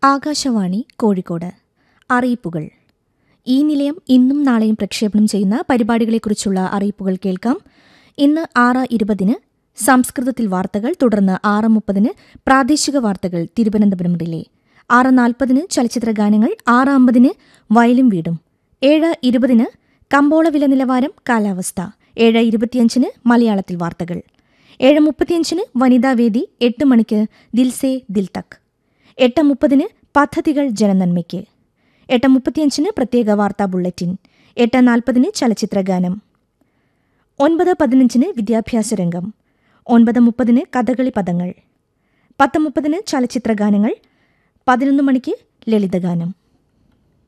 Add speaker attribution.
Speaker 1: ആകാശവാണി കോഴിക്കോട് അറിയിപ്പുകൾ ഈ നിലയം ഇന്നും നാളെയും പ്രക്ഷേപണം ചെയ്യുന്ന പരിപാടികളെക്കുറിച്ചുള്ള അറിയിപ്പുകൾ കേൾക്കാം ഇന്ന് ആറ് ഇരുപതിന് സംസ്കൃതത്തിൽ വാർത്തകൾ തുടർന്ന് ആറ് മുപ്പതിന് പ്രാദേശിക വാർത്തകൾ തിരുവനന്തപുരം റിലേ ആറ് നാൽപ്പതിന് ചലച്ചിത്ര ഗാനങ്ങൾ ആറ് അമ്പതിന് വയലും വീടും ഏഴ് ഇരുപതിന് കമ്പോള വില നിലവാരം കാലാവസ്ഥ ഏഴ് ഇരുപത്തിയഞ്ചിന് മലയാളത്തിൽ വാർത്തകൾ ഏഴ് മുപ്പത്തിയഞ്ചിന് വനിതാവേദി എട്ട് മണിക്ക് ദിൽസേ ദിൽ തക് എട്ട് മുപ്പതിന് പദ്ധതികൾ ജനനന്മയ്ക്ക് എട്ട് മുപ്പത്തിയഞ്ചിന് പ്രത്യേക വാർത്താ ബുള്ളറ്റിൻ എട്ട് നാൽപ്പതിന് ചലച്ചിത്ര ഗാനം ഒൻപത് പതിനഞ്ചിന് വിദ്യാഭ്യാസ രംഗം ഒൻപത് മുപ്പതിന് കഥകളി പദങ്ങൾ പത്ത് മുപ്പതിന് ചലച്ചിത്ര ഗാനങ്ങൾ പതിനൊന്ന് മണിക്ക് ലളിതഗാനം